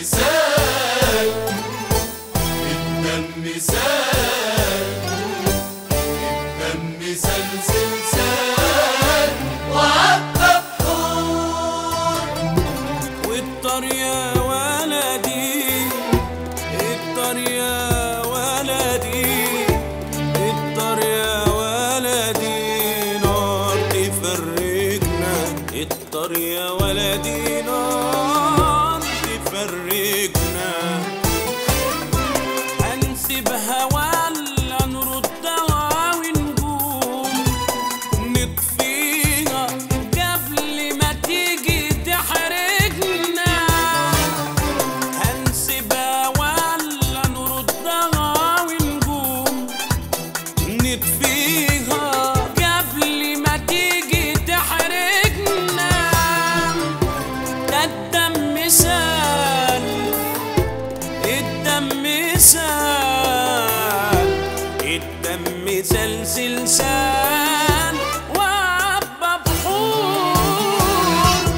سال الدم سال الدم سلسل سال وعدى بحور والطر يا ولدي الطر يا ولدي الطر يا ولدي نار تفرقنا الطر يا ولدي نار تفرقنا هنسيبها ولا نردها ونقوم نطفيها قبل ما تيجي تحرجنا هنسيبها ولا نردها ونقوم نطفيها قبل ما تيجي تحرجنا ده الدم سال الدم سال الدم سلسل سال وعبى بحور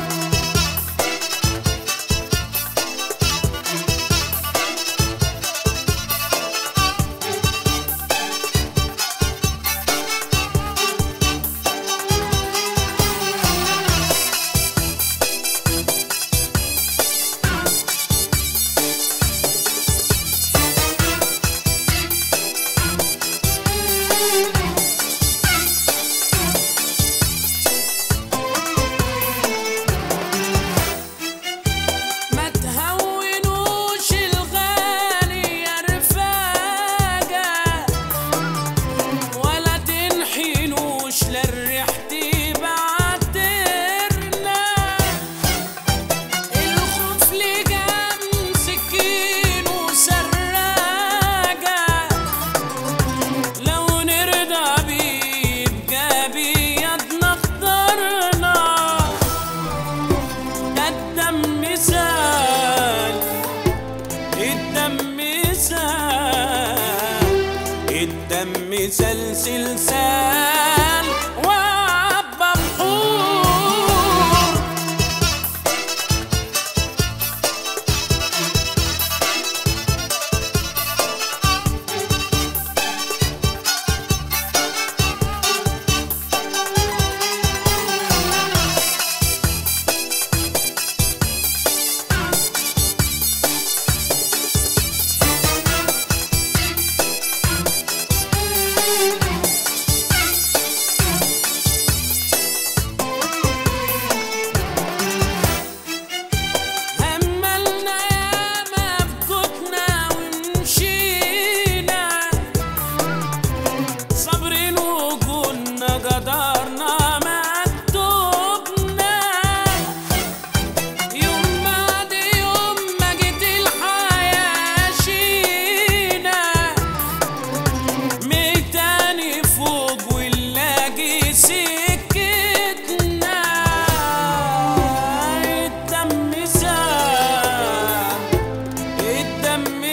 ما تهونوش الغالي يا رفاقة ولا تنحنوش للريح تبعترنا الخوف لجام سكين وسراجة لو نرضى بيبقى بيدنا اخترنا ده الدم سال الدم سال الدم سلسل سال وعبى بحور هملنا ياما بكتنا ومشينا صابرين وكنا قدرنا مكتوبنا يوم بعد يوم ما جيت الحياة شينا ميتاني فوق ونلاقي سكتنا الدم سال الدم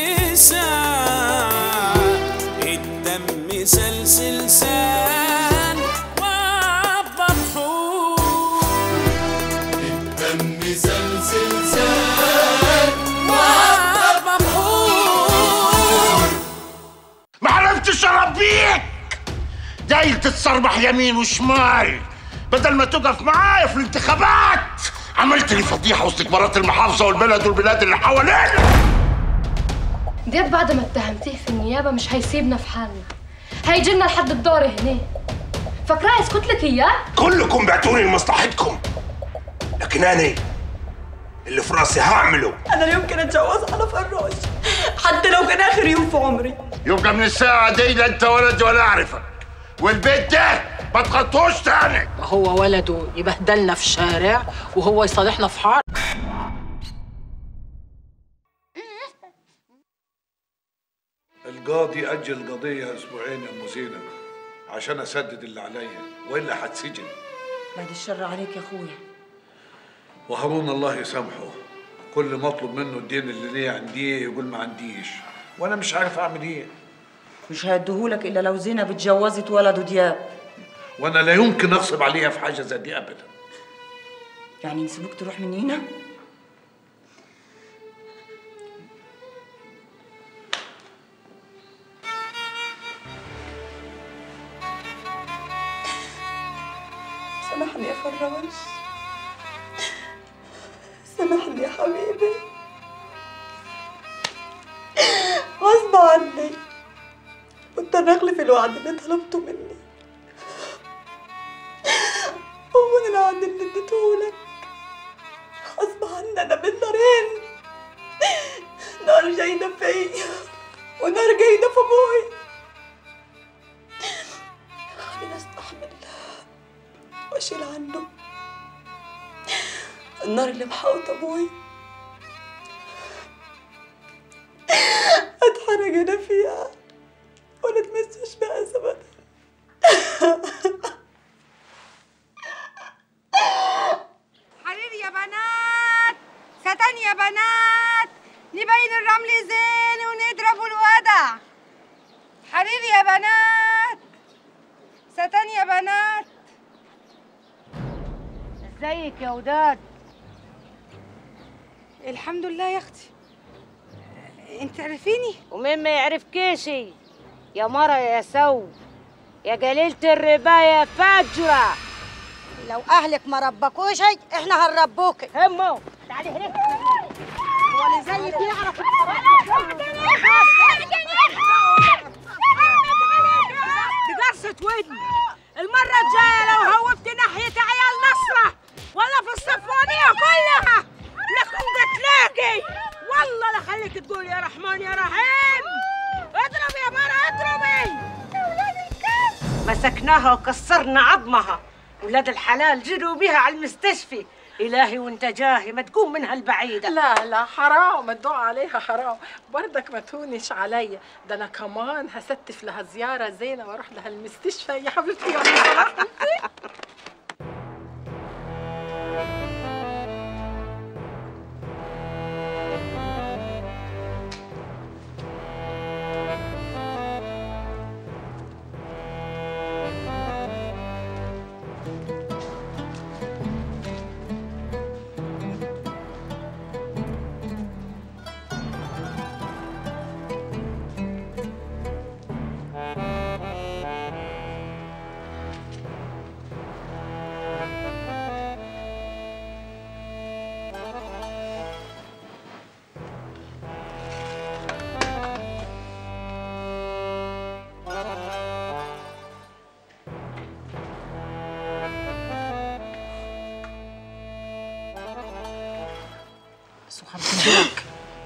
سال الدم سلسل سال وعبى بحور الدم سلسل سال وعبى بحور ما عرفتش اربيك جاي تتصربح يمين وشمال بدل ما تقف معايا في الانتخابات عملت لي فضيحه وسط كبارات المحافظه والبلد والبلاد اللي حوالينا دياب بعد ما اتهمتيه في النيابة مش هيسيبنا في حالنا هيجينا لحد الدار هنا فاكراه يسكت لك اياه؟ كلكم بعتوني لمصلحتكم لكن انا اللي في راسي هعمله انا لا يمكن اتجوز على فراش حتى لو كان اخر يوم في عمري يبقى من الساعه دي لا انت ولدي ولا اعرفك والبيت ده ما تخطوش تاني هو ولده يبهدلنا في الشارع وهو يصالحنا في حار القاضي أجل القضية أسبوعين يا أم زينب عشان أسدد اللي عليا وإلا هتسجن بعد الشر عليك يا اخويا وهارون الله يسامحه كل ما أطلب منه الدين اللي ليه عنديه يقول ما عنديش وأنا مش عارف أعمل إيه مش هيديهولك الا لو زينب اتجوزت ولده دياب وأنا لا يمكن أغصب عليها في حاجة زي دي أبدا يعني نسيبوك تروح من هنا سامحني يا فراش سامحني يا حبيبي غصب عني مضطر اخلف الوعد اللي طلبته مني هو انا الوعد اللي اديتهولك غصب عني انا بين نارين نار جايده فيا ونار جايده في ابوي خليني استحمل واشيل عنه النار اللي محاوط ابوي اتحرق انا فيها ولا تمسش بها ابدا حرير يا بنات ستان يا بنات نبين الرمل زين ونضرب الودع حرير يا بنات ستان يا بنات ازيك يا وداد الحمد لله يا اختي انت تعرفيني ومين ما يعرفكيش يا مرة يا سو يا قليلة الربا يا فجرة لو اهلك ما ربكوش احنا هنربوك همو تعالي هنا ولا زيك يعرف دي قرصة ودني المرة الجاية لو هوبت ناحية عيال نصرة ولا في الصفوانية كلها لكم تلاقي والله لا خليك تقول يا رحمن يا رحيم اضرب يا مرة اضربي مسكناها وكسرنا عظمها ولاد الحلال جروا بيها على المستشفى إلهي وانت جاهي ما تقوم منها البعيدة لا لا حرام الدعاء عليها حرام برضك ما تهونش عليا ده انا كمان هستف لها زياره زينه واروح لها المستشفى يا حبيبتي يا صلاح سبحان الله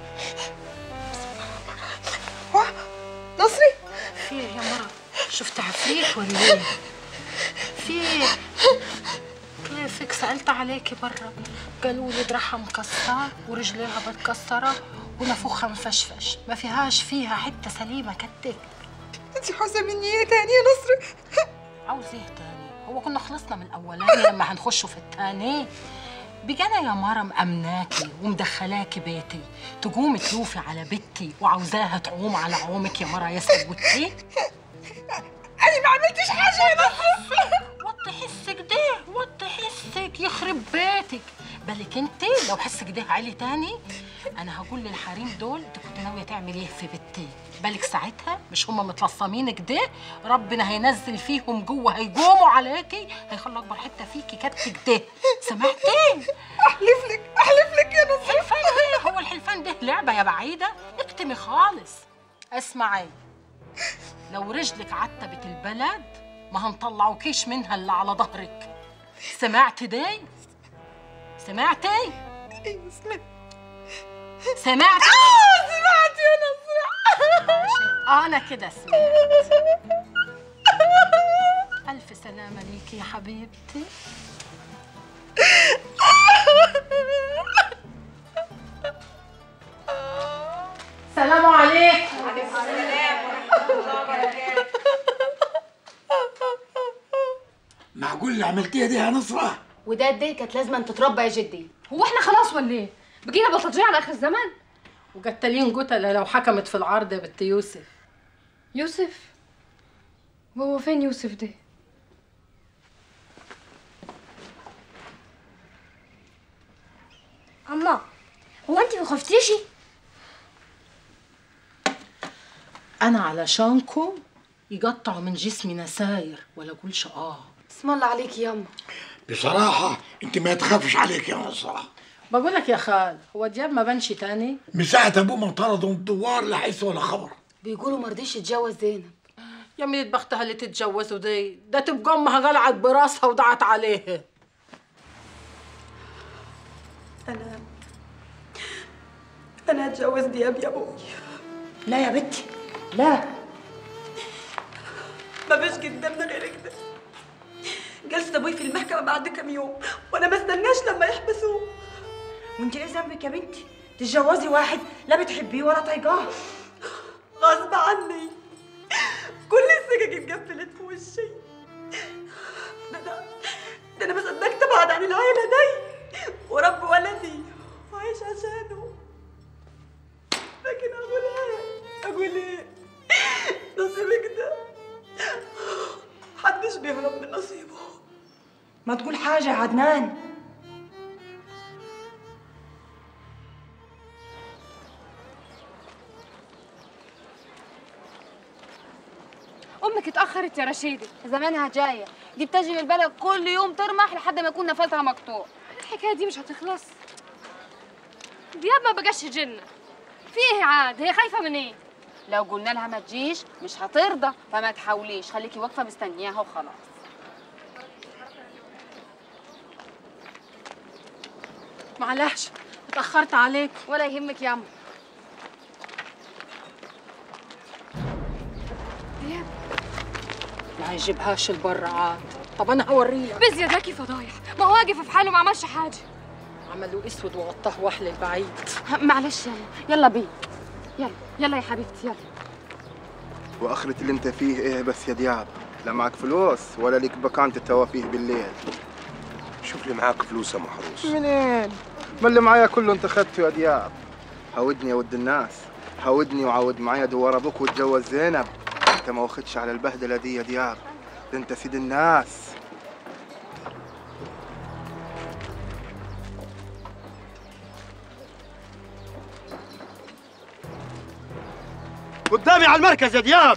نصري في إيه يا مرة شفت عفريت ولا ايه؟ في إيه؟ كيفك سألت عليكي برا قالوا لي دراعها مكسرة ورجليها متكسرة ونفوخها مفشفش ما فيهاش فيها حتة سليمة كتك انت حاسه مني ايه تاني يا نصري عاوز ايه تاني؟ هو كنا خلصنا من الاولاني لما هنخشوا في التاني بجانا يا مرة مأمناكي ومدخلاكي بيتي تقومي تلوفي على بنتي وعاوزاها تعوم على عومك يا مرة يا سوتي انا ما عملتش حاجه يا نصري وطي حسك ده وطي حسك يخرب بيتك بالك انت لو حسك ده عالي تاني انا هقول للحريم دول انت كنت ناويه تعمل ايه في بنتي بالك ساعتها مش هم متلصمين كده ربنا هينزل فيهم جوه هيقوموا عليكي هيخلوا اكبر حته فيكي كتك ده سمعتي احلف لك احلف لك يا نصري حلفان ايه هو الحلفان ده لعبه يا بعيده اكتمي خالص اسمعي لو رجلك عتبت البلد ما هنطلعوكيش منها الا على ظهرك سمعتي دي سمعتي ايوه سمعت سمعتي سمعت يا نصري ماشي انا كده سمعت الف سلامه ليكي يا حبيبتي سلام عليكم معقول اللي عملتيها دي يا نصرة وده دي كانت لازم تتربى يا جدي هو احنا خلاص ولا ايه بقينا بلطجيه على اخر الزمان وقتلين قتلة لو حكمت في العرض يا بنت يوسف يوسف وهو فين يوسف ده أما هو أنت ما خفتيش؟ انا علشانكم يقطعوا من جسمي نساير ولا اقولش اه اسم الله عليك ياما بصراحة انت ما تخافش عليك يا نصرة بقول لك يا خال هو دياب ما بانش تاني من ساعة ابوه ما طرده من الدوار لا حس ولا خبر بيقولوا مرضيش يتجوز زينب يا ميت بختها اللي تتجوزوا دي ده تبقى امها غلعت براسها ودعت عليها انا انا هتجوز دياب يا ابوي لا يا بنتي لا ما فيش قدامنا غير كده جلسة ابوي في المحكمة بعد كام يوم وانا ما استناش لما يحبسوه وانت ايه ذنبك يا بنتي تتجوزي واحد لا بتحبيه ولا طايقاه غصب عني كل السكك اتقفلت في وشي ده انا ده انا ما صدقت ابعد عن العيلة دي ورب ولدي وعايش عشانه لكن اقول ايه اقول ايه نصيبك ده محدش بيهرب من نصيبه ما تقول حاجة يا عدنان امك اتاخرت يا رشيده زمانها جاية دي بتجي من البلد كل يوم ترمح لحد ما يكون نفسها مقطوع الحكايه دي مش هتخلص دياب ما بقاش جنة في ايه عاد هي خايفه من ايه لو قلنا لها ما تجيش مش هترضى فما تحاوليش خليكي واقفة مستنياها وخلاص معلش اتاخرت عليك ولا يهمك يا عم دياب ما يجيبهاش البر عاد طب انا هوريلك بزياد ذكي فضايح ما هو واقف في حاله ما عملش حاجه عملوا اسود وغطاه وحل البعيد معلش يلا يلا بينا يلا يلا يا حبيبتي يلا واخرة اللي انت فيه ايه بس يا دياب لا معك فلوس ولا ليك مكان تتوى فيه بالليل شوف لي معاك فلوس يا محروس منين ما اللي معايا كله انت خدته يا دياب هودني يا ود الناس هودني وعود معايا دوار ابوك واتجوز زينب انت ما واخدش على البهدله دي يا دياب ده انت سيد الناس قدامي على المركز يا دياب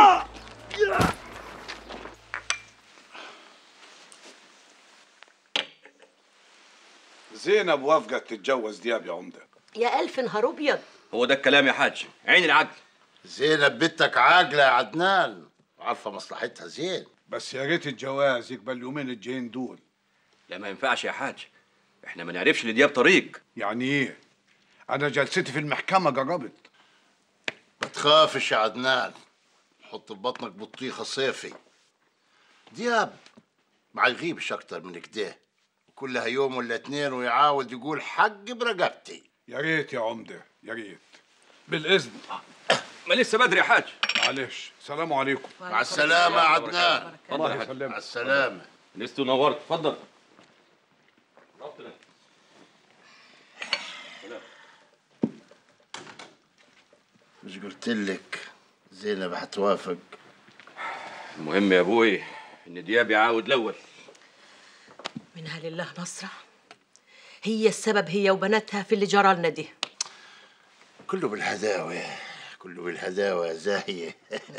زينب وافقت تتجوز دياب يا عمده يا ألف نهار أبيض هو ده الكلام يا حاج عين العقل زينب بنتك عاقلة يا عدنان وعارفة مصلحتها زين بس يا ريت الجواز يقبل اليومين الجايين دول لا ما ينفعش يا حاج احنا ما نعرفش لدياب طريق يعني ايه انا جلستي في المحكمه جربت ما تخافش يا عدنان حط في بطنك بطيخة صيفي دياب ما يغيبش أكتر من كده كلها يوم ولا اتنين ويعاود يقول حق برقبتي يا ريت يا عمده يا ريت بالاذن ما لسه بدري يا حاج معلش سلام عليكم مع السلامة يا عدنان الله الله يسلمك مع يسلمك السلامة لست نورت اتفضل مش قلت لك زينب هتوافق المهم يا ابوي ان دياب يعاود الاول منها لله نصرة هي السبب هي وبناتها في اللي جرى لنا دي كله بالهداوة كله بالهداوة يا زاهية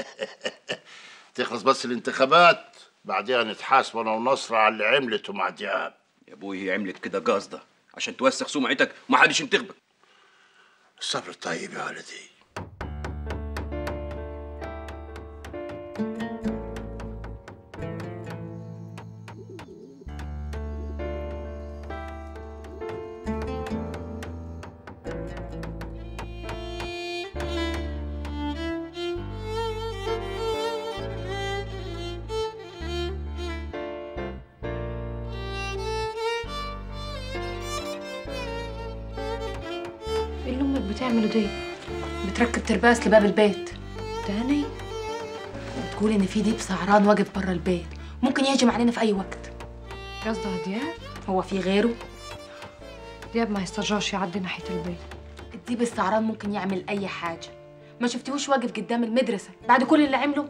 تخلص بس الانتخابات بعدين نتحاسب انا ونصرة على اللي عملته مع دياب يا ابوي هي عملت كده قاصده عشان توسخ سمعتك ومحدش ينتخبك الصبر طيب يا ولدي ايه اللي امك بتعمله ده بتركب ترباس لباب البيت تاني بتقول ان في ديب سهران واقف بره البيت ممكن يهجم علينا في اي وقت قصدها دياب هو في غيره دياب ما يسترجعش يعدي ناحيه البيت الديب السهران ممكن يعمل اي حاجه ما شفتيهوش واقف قدام المدرسه بعد كل اللي عمله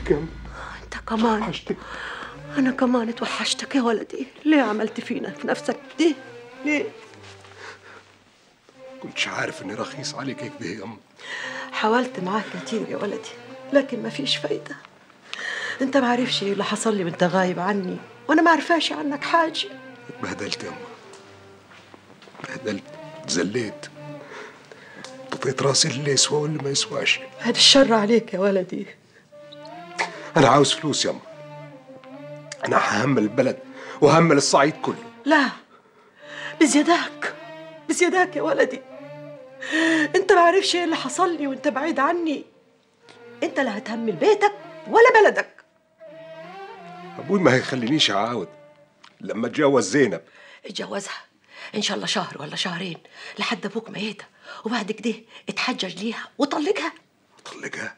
وحشتك يا أم انت كمان وحشتك انا كمان اتوحشتك يا ولدي ليه عملت فينا في نفسك دي ليه كنتش عارف إني رخيص عليك هيك بيه يا أم حاولت معاك كتير يا ولدي لكن ما فيش فايدة انت ما عارفش ايه اللي حصل لي وانت غايب عني وانا ما عارفاش عنك حاجة اتبهدلت يا أم اتبهدلت اتذليت طفيت راسي اللي يسوى واللي ما يسواش هاد الشر عليك يا ولدي أنا عاوز فلوس يا أم أنا ههمل البلد وهمل الصعيد كله لا بزياداك بزياداك يا ولدي انت ما عارفش ايه اللي حصل لي وانت بعيد عني انت لا هتهمل بيتك ولا بلدك أبوي ما هيخلينيش أعاود لما أتجوز زينب اتجوزها ان شاء الله شهر ولا شهرين لحد ابوك ما يهدى وبعد كده اتحجج ليها وطلقها طلقها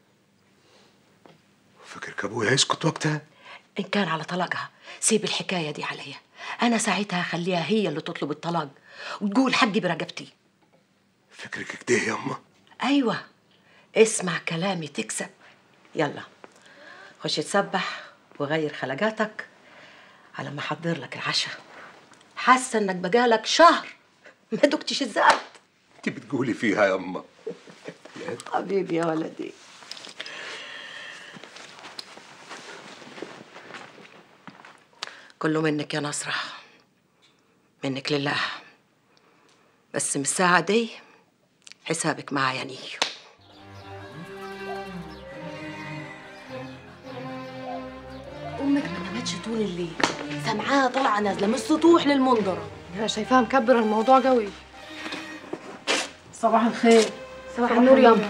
فكرك أبوي هيسكت وقتها ان كان على طلاقها سيب الحكايه دي عليا انا ساعتها هخليها هي اللي تطلب الطلاق وتقول حقي برقبتي فكرك كده يا أمه ايوه اسمع كلامي تكسب يلا خش تسبح وغير خلقاتك على ما احضر لك العشاء حاسه انك بقالك شهر ما دقتش الزاد أنت بتقولي فيها يا أمه حبيبي يا ولدي كله منك يا نصرة منك لله بس من الساعة دي حسابك معايا نيو امك ما نامتش طول الليل سامعاها طالعه نازله من السطوح للمنظره انا شايفاها مكبره الموضوع قوي صباح الخير صباح النور ياما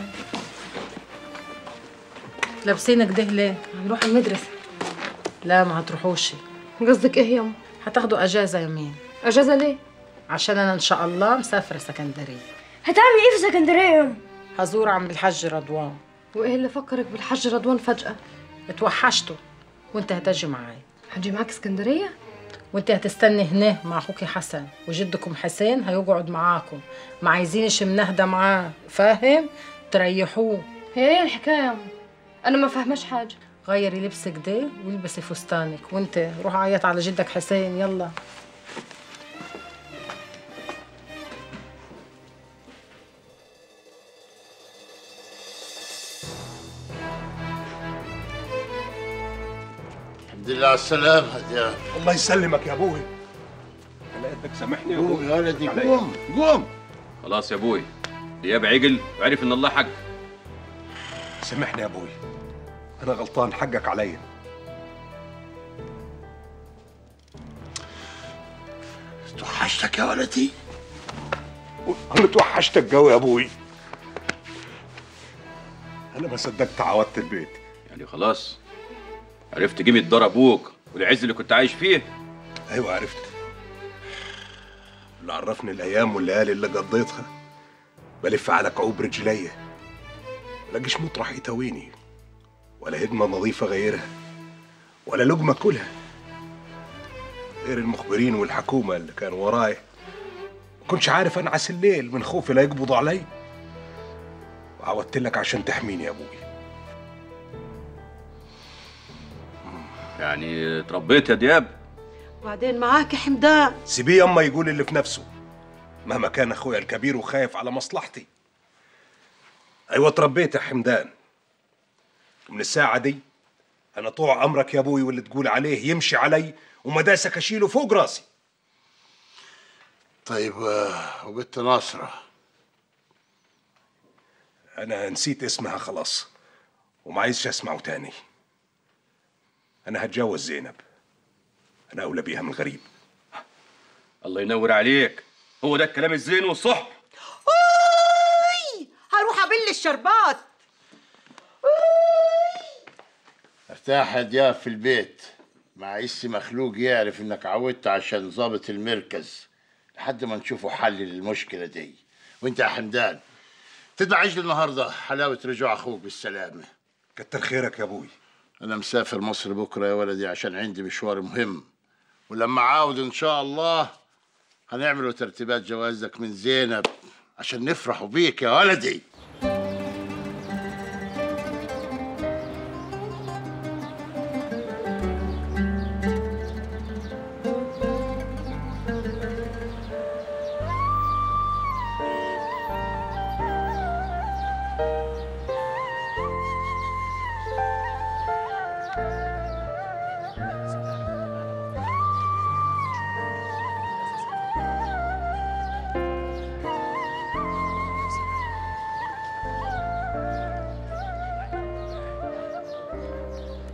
لابسين كده ليه؟ هنروح المدرسه لا ما هتروحوش قصدك ايه ياما هتاخدوا اجازه يومين اجازه ليه عشان انا ان شاء الله مسافره اسكندريه هتعمل ايه في اسكندريه هزور عم الحاج رضوان وايه اللي فكرك بالحاج رضوان فجاه اتوحشته وانت هتجي معايا هتجي معاك اسكندريه وانت هتستني هنا مع اخوكي حسن وجدكم حسين هيقعد معاكم ما عايزينش منهدى معاه فاهم تريحوه هي ايه الحكايه ياما انا ما فاهماش حاجه غيري لبسك ده والبسي فستانك وانت روح عيط على جدك حسين يلا الحمد لله على السلامة يا الله يسلمك يا أبوي أنا قدك سامحني يا قوم أبوي يا ولدي عليا. قوم قوم خلاص يا ابوي دياب عجل وعرف ان الله حق سامحني يا أبوي أنا غلطان حقك عليا توحشتك يا ولدي أنا توحشتك قوي يا أبوي أنا ما صدقت عودت البيت يعني خلاص عرفت قيمة دار ابوك والعز اللي كنت عايش فيه أيوة عرفت اللي عرفني الأيام والليالي اللي قضيتها بلف على كعوب رجليا ملاقيش مطرح يتويني ولا هدمة نظيفة غيرها ولا لقمة كلها غير المخبرين والحكومة اللي كانوا وراي ما كنتش عارف أنعس الليل من خوفي لا يقبضوا علي وعودت لك عشان تحميني يا أبوي يعني اتربيت يا دياب وبعدين معاك يا حمدان سيبيه يما يقول اللي في نفسه مهما كان اخويا الكبير وخايف على مصلحتي ايوه اتربيت يا حمدان ومن الساعة دي انا طوع امرك يا ابوي واللي تقول عليه يمشي علي ومداسك اشيله فوق راسي طيب آه، وبنت ناصرة انا نسيت اسمها خلاص وما عايزش اسمعه تاني انا هتجوز زينب انا اولى بيها من غريب الله ينور عليك هو ده الكلام الزين والصح أوي! هروح ابل الشربات ارتاح يا دياب في البيت مع اسي مخلوق يعرف انك عودت عشان ضابط المركز لحد ما نشوفوا حل للمشكلة دي وانت يا حمدان تدفع عجل النهارده حلاوة رجوع اخوك بالسلامة كتر خيرك يا ابوي انا مسافر مصر بكرة يا ولدي عشان عندي مشوار مهم ولما عاود ان شاء الله هنعملوا ترتيبات جوازك من زينب عشان نفرحوا بيك يا ولدي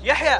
يحيى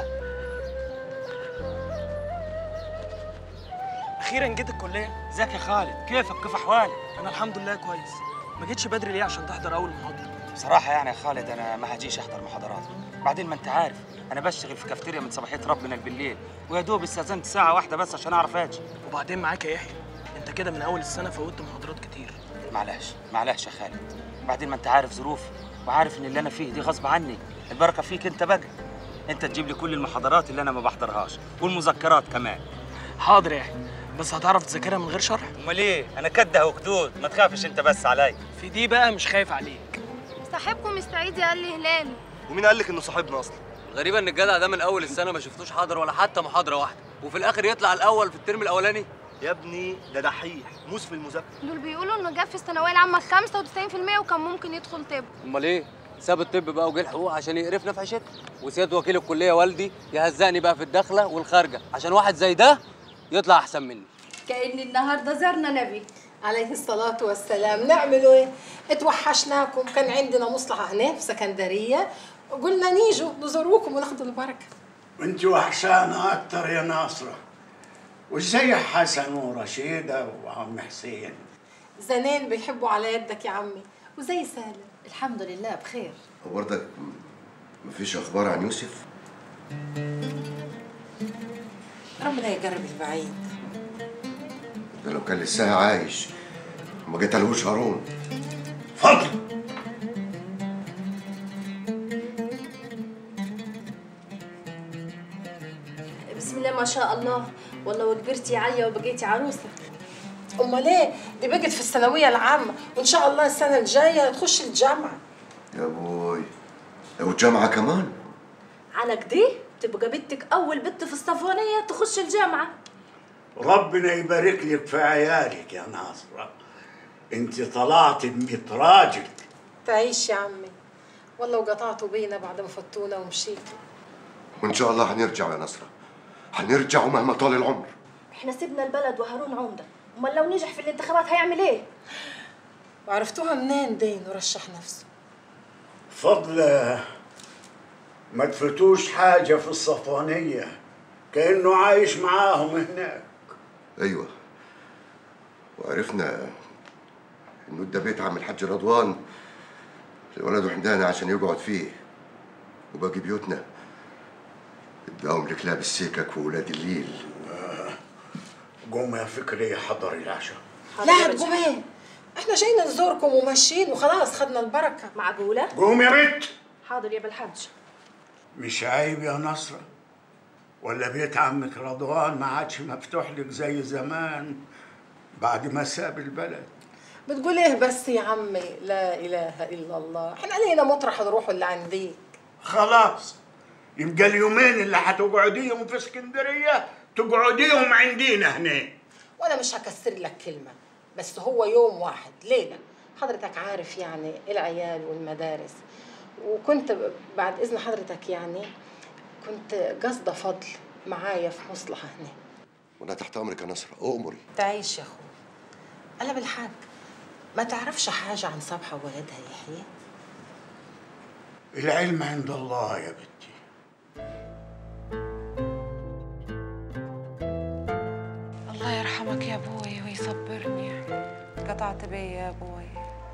اخيرا جيت الكليه ازيك يا خالد كيفك كيف احوالك انا الحمد لله كويس ما جيتش بدري ليه عشان تحضر اول محاضره بصراحة يعني يا خالد أنا ما هجيش أحضر محاضرات بعدين ما أنت عارف أنا بشتغل في كافتيريا من صباحية ربنا بالليل ويا دوب استأذنت ساعة واحدة بس عشان أعرف أجي وبعدين معاك يا يحيى انت كده من اول السنه فوتت محاضرات كتير معلش معلش يا خالد بعدين ما أنت عارف ظروفي وعارف إن اللي أنا فيه دي غصب عني البركة فيك أنت بقى أنت تجيب لي كل المحاضرات اللي أنا ما بحضرهاش والمذكرات كمان حاضر يا يحيى بس هتعرف تذاكرها من غير شرح أمال إيه أنا كده وكدود ما تخافش أنت بس عليا في دي بقى مش خايف عليك صاحبكم مستعيد قال لي هلال ومين قال لك انه صاحبنا اصلا غريبة ان الجدع ده من اول السنة ما شفتوش حاضر ولا حتى محاضرة واحدة وفي الاخر يطلع الاول في الترم الاولاني يا ابني ده دحيح موس في المذاكرة دول بيقولوا انه جاب في الثانويه العامه 95% وكان ممكن يدخل طب امال ايه ساب الطب بقى وجه الحقوق عشان يقرفنا في عيشتنا وسياد وكيل الكلية والدي يهزقني بقى في الداخلة والخارجة عشان واحد زي ده يطلع احسن مني كأن النهارده زرنا نبي عليه الصلاة والسلام نعملوا ايه؟ اتوحشناكم كان عندنا مصلحة هنا في سكندرية قلنا نيجوا نزوروكم وناخدوا البركة وانت وحشانة أكتر يا ناصرة وازاي حسن ورشيدة وعم حسين زنين بيحبوا على يدك يا عمي وزي سالم الحمد لله بخير وبرضك مفيش اخبار عن يوسف ربنا يقرب البعيد ده لو كان لسه عايش وما جتلهوش هارون فضل بسم الله ما شاء الله والله وكبرتي عالية وبقيتي عروسة امال ايه دي بقت في الثانويه العامه وان شاء الله السنه الجايه تخش الجامعه يا بوي والجامعة كمان على كده تبقى بنتك أول بنت في الصفوانية تخش الجامعة ربنا يبارك لك في عيالك يا ناصرة انت طلعت بميت راجل تعيش يا عمي والله وقطعتوا بينا بعد ما فتونا ومشيتوا وان شاء الله هنرجع يا نصرة هنرجع مهما طال العمر احنا سيبنا البلد وهارون عمدة امال لو نجح في الانتخابات هيعمل ايه؟ وعرفتوها منين دين ورشح نفسه فضل ما تفتوش حاجة في الصفوانية كأنه عايش معاهم هناك ايوه وعرفنا انه ده بيت عم الحاج رضوان لولده حمدان عشان يقعد فيه وباقي بيوتنا اداهم لكلاب السكك وولاد الليل قوم يا فكري حضر العشاء لا تقوم ايه احنا جايين نزوركم وماشيين وخلاص خدنا البركه معقولة؟ قوم يا بنت حاضر يا بالحج مش عيب يا نصرة ولا بيت عمك رضوان ما عادش مفتوح لك زي زمان بعد ما ساب البلد بتقول ايه بس يا عمي لا اله الا الله احنا لينا مطرح نروحوا اللي عنديك خلاص يبقى اليومين اللي هتقعديهم في اسكندرية تقعديهم عندينا هنا وانا مش هكسر لك كلمه بس هو يوم واحد ليله حضرتك عارف يعني العيال والمدارس وكنت ب- بعد اذن حضرتك يعني كنت قصده فضل معايا في مصلحه هنا وانا تحت امرك يا نصرة اؤمري تعيش يا اخوي انا بالحق ما تعرفش حاجه عن صبحه وولدها يحيى العلم عند الله يا بنتي الله يرحمك يا ابوي ويصبرني قطعت بي يا ابوي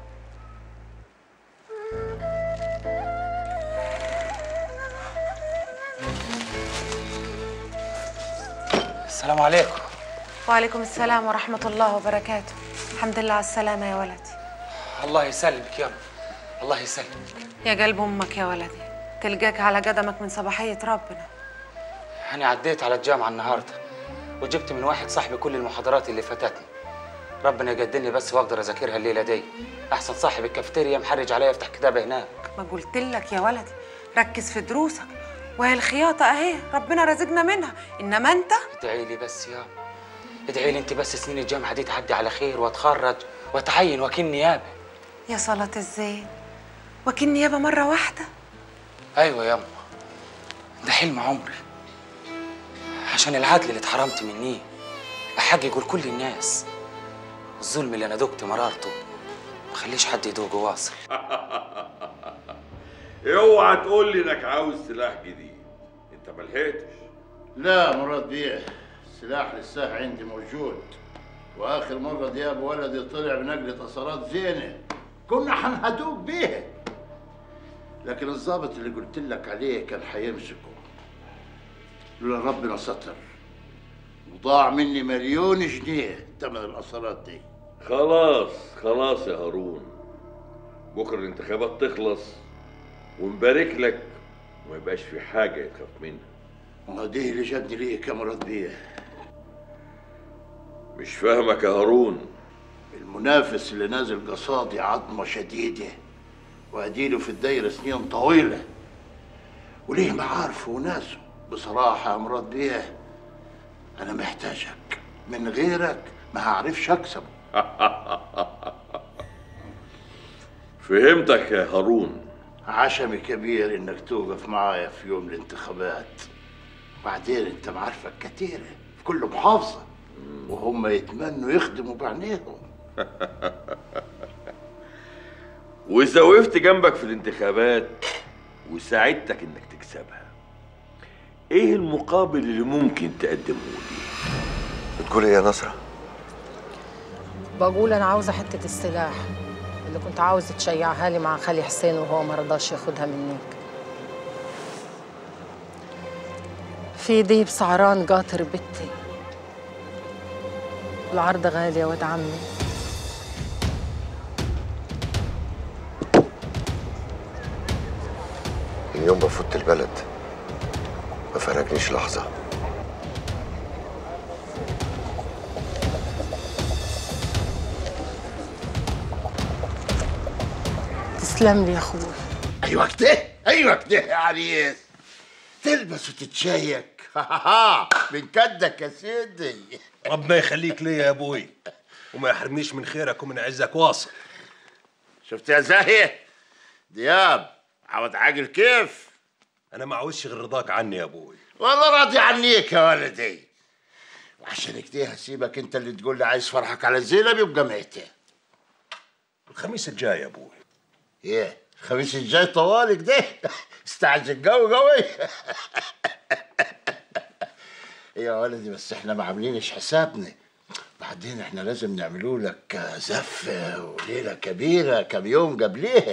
السلام عليكم وعليكم السلام ورحمة الله وبركاته الحمد لله على السلامة يا ولدي الله يسلمك يا الله يسلمك يا قلب أمك يا ولدي تلقاك على قدمك من صباحية ربنا أنا عديت على الجامعة النهاردة وجبت من واحد صاحبي كل المحاضرات اللي فاتتني ربنا يقدرني بس وأقدر أذاكرها الليلة دي أحسن صاحب الكافيتيريا محرج عليا يفتح كتابه هناك ما قلت لك يا ولدي ركز في دروسك وهي الخياطة أهي ربنا رزقنا منها إنما أنت ادعي لي بس يا ادعي لي أنت بس سنين الجامعة دي تعدي على خير وأتخرج وأتعين وكيل نيابة يا صلاة الزين وكل نيابة مرة واحدة أيوة يا أما ده حلم عمري عشان العدل اللي اتحرمت منيه أحققه لكل الناس الظلم اللي أنا دقت مرارته مخليش حد يدوقه واصل اوعى تقول لي انك عاوز سلاح جديد انت ما لحقتش لا مراد بيه السلاح لسه عندي موجود واخر مره دياب ولدي طلع بنقله اثارات زينه كنا حنهدوك بيها لكن الضابط اللي قلت لك عليه كان هيمسكه لولا ربنا ستر وضاع مني مليون جنيه تمن الاثارات دي خلاص خلاص يا هارون بكره الانتخابات تخلص ونبارك لك وما يبقاش في حاجه يتخاف منها ما دي اللي جابني ليك يا مراد بيه مش فاهمك يا هارون المنافس اللي نازل قصادي عظمه شديده واديله في الدايره سنين طويله وليه معارفه وناسه بصراحه يا مراد بيه انا محتاجك من غيرك ما هعرفش اكسبه فهمتك يا هارون عشمي كبير انك توقف معايا في يوم الانتخابات بعدين انت معارفك كتيرة في كل محافظة وهم يتمنوا يخدموا بعينيهم واذا وقفت جنبك في الانتخابات وساعدتك انك تكسبها ايه المقابل اللي ممكن تقدمه لي بتقول ايه يا نصرة؟ بقول انا عاوزه حته السلاح اللي كنت عاوز تشيعها لي مع خالي حسين وهو ما رضاش ياخدها منيك في ديب سعران قاطر بنتي العرض غالي يا واد عمي من يوم ما فوت البلد ما فرقنيش لحظة تسلم لي يا اخوي ايوه كده ايوه كده يا عريس تلبس وتتشيك من كدك يا سيدي ربنا يخليك ليا يا ابوي وما يحرمنيش من خيرك ومن عزك واصل شفت يا زاهية دياب عاوز عاقل كيف انا ما عاوزش غير رضاك عني يا ابوي والله راضي عنيك يا ولدي وعشان كده هسيبك انت اللي تقول لي عايز فرحك على زينب يبقى ميتة الخميس الجاي يا ابوي ايه الخميس الجاي طوالك ده استعجل قوي قوي يا ولدي بس احنا ما عاملينش حسابنا بعدين احنا لازم نعملوا لك زفة وليلة كبيرة كم يوم قبليها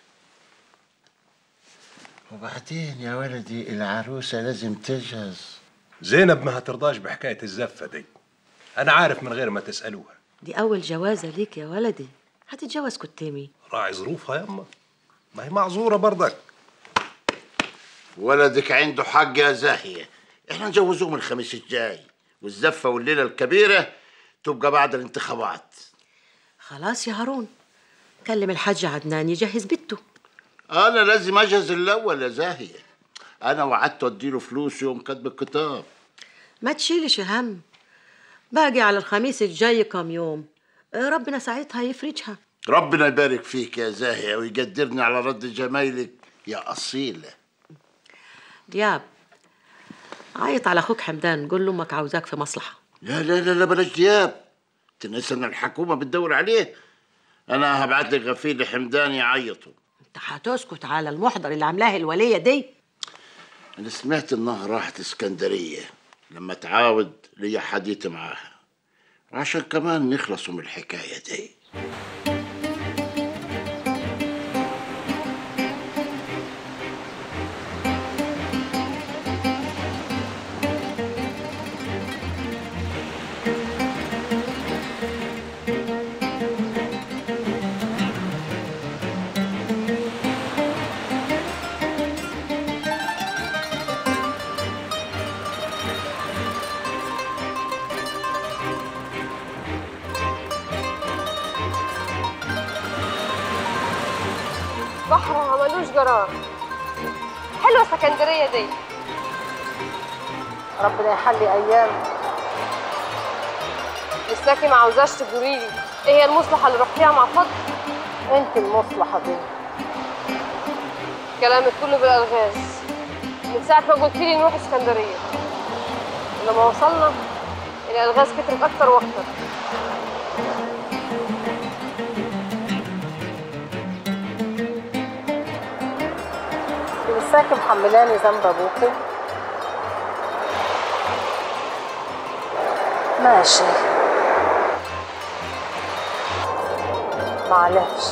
وبعدين يا ولدي العروسة لازم تجهز زينب ما هترضاش بحكايه الزفه دي انا عارف من غير ما تسالوها دي أول جوازة ليك يا ولدي هتتجوز كتامي راعي ظروفها يما ما هي معذوره برضك ولدك عنده حق يا زاهية احنا نجوزوهم الخميس الجاي والزفة والليلة الكبيرة تبقى بعد الانتخابات خلاص يا هارون كلم الحاج عدنان يجهز بنته انا لازم اجهز الاول يا زاهية انا وعدت اديله فلوس يوم كتب الكتاب ما تشيلش هم باقي على الخميس الجاي كم يوم آه، ربنا ساعتها يفرجها ربنا يبارك فيك يا زاهية ويقدرني على رد جمايلك يا أصيلة دياب عيط على اخوك حمدان قول له امك عاوزاك في مصلحه لا لا لا لا بلاش دياب تنسى ان الحكومة بتدور عليه انا هبعت لك غفير لحمدان يعيطوا انت هتسكت على المحضر اللي عاملاه الوليه دي انا سمعت انها راحت اسكندرية لما تعاود لي حديث معاها وعشان كمان نخلصوا من الحكاية دي بحر ما ملوش جرار حلوة اسكندرية دي ربنا يحلي ايام لساكي ما عاوزاش تقوليلي ايه هي المصلحة اللي رحتيها مع فضل انت المصلحه دي كلامك كله بالالغاز من ساعة ما قلت لي نروح اسكندرية ولما وصلنا الالغاز كترت اكتر واكتر لساكي محملاني ذنب ابوكي ماشي معلش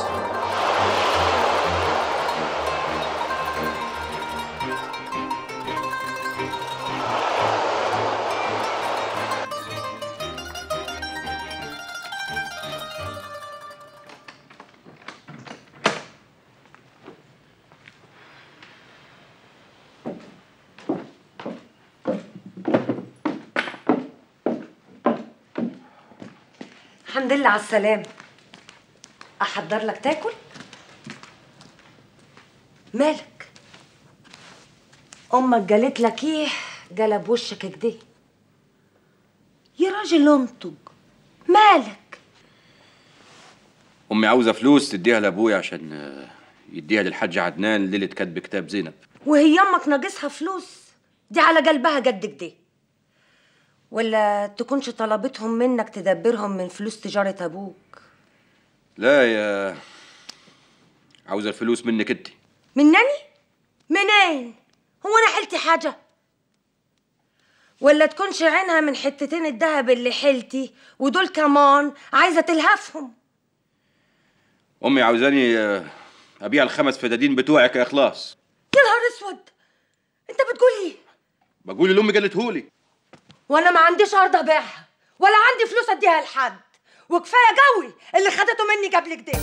الحمد لله على السلامة أحضر لك تاكل؟ مالك؟ أمك قالت لك إيه قلب وشك كده يا راجل انطق مالك؟ امي عاوزه فلوس تديها لابويا عشان آه، يديها للحاج عدنان ليله كاتب كتاب زينب وهي أمك ناقصها فلوس دي على قلبها قد كده ولا تكونش طلبتهم منك تدبرهم من فلوس تجارة أبوك لا يا عاوزه الفلوس منك انت منني؟ منين؟ هو أنا حلتي حاجة؟ ولا تكونش عينها من حتتين الذهب اللي حلتي ودول كمان عايزة تلهفهم امي عاوزاني آه، ابيع الخمس فدادين بتوعك يا اخلاص يا نهار اسود انت بتقول ايه بقول لامي قالتهولي وانا ما عنديش ارض ابيعها ولا عندي فلوس اديها لحد وكفايه قوي اللي خدته مني قبل كده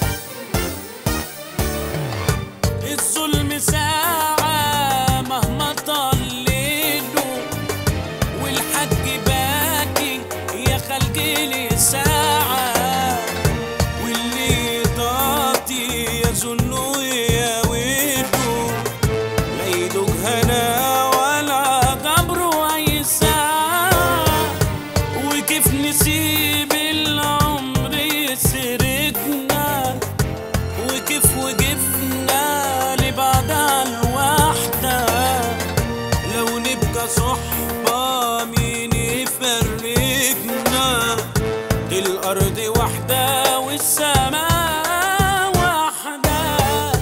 الظلم ساعة مهما طال ليله والحج باكي يا خلقي لي ساعة واللي طاطي يظن يا ويله لا يدوق هنا ولا جبره أي ساعة وكيف نسيب العمر يسرقنا وكيف وقفنا لبعض على الوحدة لو نبقى صحبة مين يفرقنا دي الأرض واحدة والسماء واحدة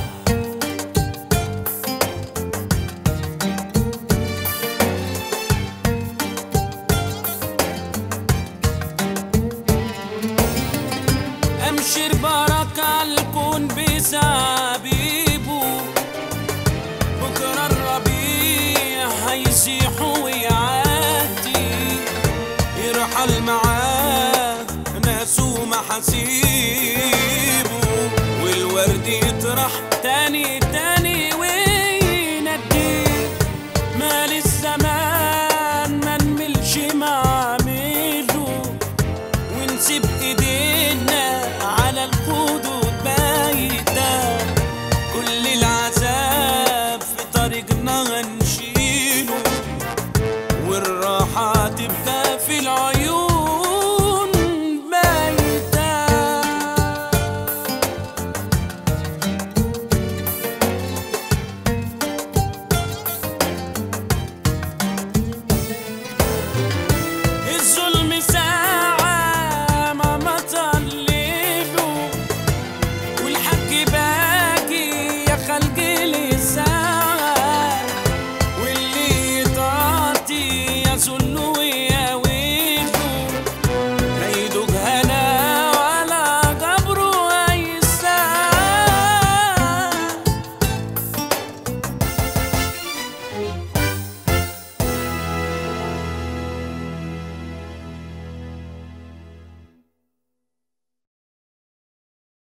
أمشي بركة الكون بزعبيبه بكرة الربيع هيزيح ويعدي يرحل مع